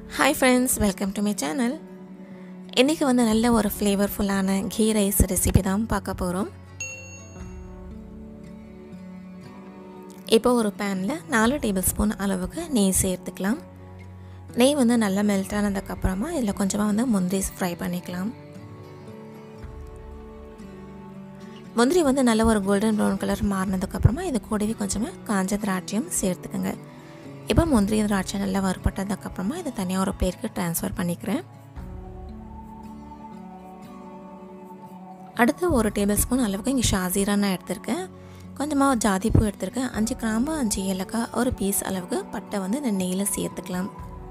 hi friends welcome to my channel இன்றைக்கி வந்து நல்ல ஒரு ஃப்ளேவர்ஃபுல்லான கீ ரைஸ் ரெசிபி தான் பார்க்க போகிறோம் இப்போ ஒரு பேனில் நாலு டேபிள் ஸ்பூன் அளவுக்கு நெய் சேர்த்துக்கலாம் நெய் வந்து நல்லா மெல்ட் ஆனதுக்கப்புறமா இதில் கொஞ்சமாக வந்து முந்திரி ஃப்ரை பண்ணிக்கலாம் முந்திரி வந்து நல்ல ஒரு கோல்டன் ப்ரௌன் கலர் மாறினதுக்கப்புறமா இது கூடவே கொஞ்சமாக காஞ்ச திராட்சையும் சேர்த்துக்கோங்க இப்போ முந்திரி திராட்சை நல்லா வறுப்பட்டதுக்கப்புறமா இதை தனியாக ஒரு பிளேட்க்கு ட்ரான்ஸ்ஃபர் பண்ணிக்கிறேன் அடுத்து ஒரு டேபிள் ஸ்பூன் அளவுக்கு இங்கே ஷாசீரா நான் எடுத்திருக்கேன் கொஞ்சமாக ஜாதிப்பூ எடுத்திருக்கேன் அஞ்சு கிராம்பு அஞ்சு ஏலக்காய் ஒரு பீஸ் அளவுக்கு பட்டை வந்து இந்த நெய்யில் சேர்த்துக்கலாம்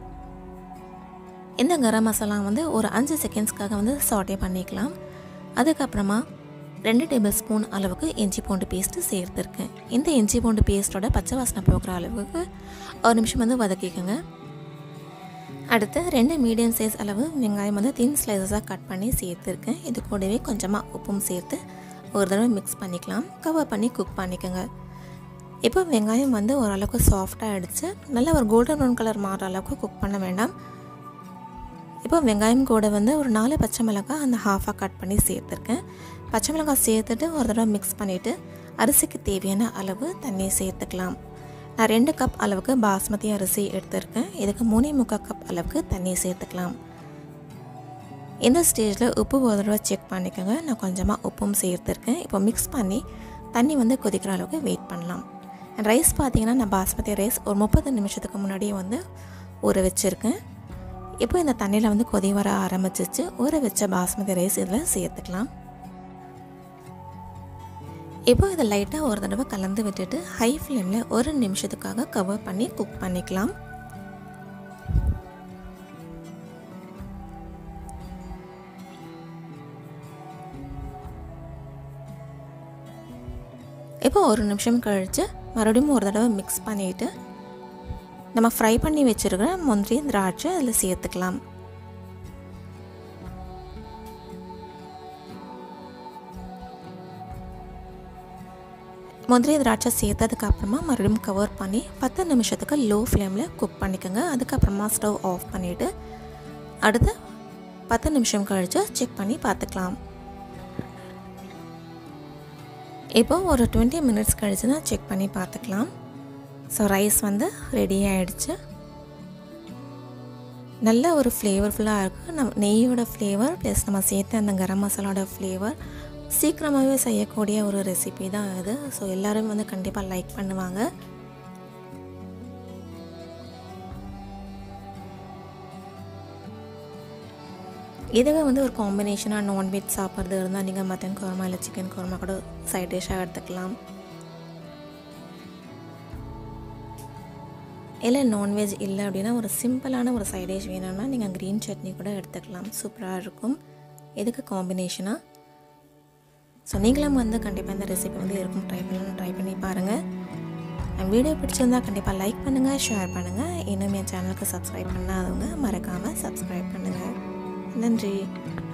இந்த கரம் மசாலா வந்து ஒரு அஞ்சு செகண்ட்ஸ்க்காக வந்து சாட்டே பண்ணிக்கலாம் அதுக்கப்புறமா ரெண்டு டேபிள் ஸ்பூன் அளவுக்கு இஞ்சி பூண்டு பேஸ்ட்டு சேர்த்துருக்கேன் இந்த இஞ்சி பூண்டு பேஸ்ட்டோட பச்சை வாசனை போகிற அளவுக்கு ஒரு நிமிஷம் வந்து வதக்கிக்கோங்க அடுத்து ரெண்டு மீடியம் சைஸ் அளவு வெங்காயம் வந்து தின் ஸ்லைசஸாக கட் பண்ணி சேர்த்துருக்கேன் இது கூடவே கொஞ்சமாக உப்பும் சேர்த்து ஒரு தடவை மிக்ஸ் பண்ணிக்கலாம் கவர் பண்ணி குக் பண்ணிக்கோங்க இப்போ வெங்காயம் வந்து ஓரளவுக்கு சாஃப்டாக அடித்து நல்ல ஒரு கோல்டன் ப்ரௌன் கலர் மாற அளவுக்கு குக் பண்ண வேண்டாம் இப்போ வெங்காயம் கூட வந்து ஒரு நாலு பச்சை மிளகாய் அந்த ஹாஃபாக கட் பண்ணி சேர்த்துருக்கேன் பச்சை மிளகாய் சேர்த்துட்டு ஒரு தடவை மிக்ஸ் பண்ணிவிட்டு அரிசிக்கு தேவையான அளவு தண்ணி சேர்த்துக்கலாம் நான் ரெண்டு கப் அளவுக்கு பாஸ்மதி அரிசி எடுத்திருக்கேன் இதுக்கு மூணே முக்கால் கப் அளவுக்கு தண்ணி சேர்த்துக்கலாம் இந்த ஸ்டேஜில் உப்பு ஒரு தடவை செக் பண்ணிக்கோங்க நான் கொஞ்சமாக உப்பும் சேர்த்துருக்கேன் இப்போ மிக்ஸ் பண்ணி தண்ணி வந்து கொதிக்கிற அளவுக்கு வெயிட் பண்ணலாம் ரைஸ் பார்த்தீங்கன்னா நான் பாஸ்மதி ரைஸ் ஒரு முப்பது நிமிஷத்துக்கு முன்னாடியே வந்து ஊற வச்சுருக்கேன் இப்போ இந்த தண்ணியில் வந்து கொதி வர ஆரம்பிச்சிச்சு ஊற வச்ச பாஸ்மதி ரைஸ் இதில் சேர்த்துக்கலாம் இப்போ இதை லைட்டாக ஒரு தடவை கலந்து விட்டுட்டு ஹை ஃப்ளேமில் ஒரு நிமிஷத்துக்காக கவர் பண்ணி குக் பண்ணிக்கலாம் இப்போ ஒரு நிமிஷம் கழித்து மறுபடியும் ஒரு தடவை மிக்ஸ் பண்ணிவிட்டு நம்ம ஃப்ரை பண்ணி வச்சுருக்கிற முந்திரி திராட்சை அதில் சேர்த்துக்கலாம் முந்திரி திராட்சை சேர்த்ததுக்கு அப்புறமா மறுபடியும் கவர் பண்ணி பத்து நிமிஷத்துக்கு லோ ஃப்ளேமில் குக் பண்ணிக்கோங்க அதுக்கப்புறமா ஸ்டவ் ஆஃப் பண்ணிவிட்டு அடுத்து பத்து நிமிஷம் கழித்து செக் பண்ணி பார்த்துக்கலாம் இப்போ ஒரு டுவெண்ட்டி மினிட்ஸ் கழித்து தான் செக் பண்ணி பார்த்துக்கலாம் ஸோ ரைஸ் வந்து ரெடி ஆகிடுச்சு நல்ல ஒரு ஃப்ளேவர்ஃபுல்லாக இருக்குது நம்ம நெய்யோட ஃப்ளேவர் ப்ளஸ் நம்ம சேர்த்த அந்த கரம் மசாலோட ஃப்ளேவர் சீக்கிரமாகவே செய்யக்கூடிய ஒரு ரெசிபி தான் இது ஸோ எல்லோரும் வந்து கண்டிப்பாக லைக் பண்ணுவாங்க இதுவே வந்து ஒரு காம்பினேஷனாக நான்வெஜ் சாப்பிட்றது இருந்தால் நீங்கள் மட்டன் குருமா இல்லை சிக்கன் குருமா கூட சைட் டிஷ்ஷாக எடுத்துக்கலாம் இல்லை நான்வெஜ் இல்லை அப்படின்னா ஒரு சிம்பிளான ஒரு சைட் டிஷ் வேணும்னா நீங்கள் க்ரீன் சட்னி கூட எடுத்துக்கலாம் சூப்பராக இருக்கும் இதுக்கு காம்பினேஷனாக ஸோ நீங்களும் வந்து கண்டிப்பாக இந்த ரெசிபி வந்து இருக்கும் ட்ரை பண்ணலாம் ட்ரை பண்ணி பாருங்கள் என் வீடியோ பிடிச்சிருந்தால் கண்டிப்பாக லைக் பண்ணுங்கள் ஷேர் பண்ணுங்கள் இன்னும் என் சேனலுக்கு சப்ஸ்கிரைப் பண்ணாதவங்க மறக்காமல் சப்ஸ்கிரைப் பண்ணுங்கள் நன்றி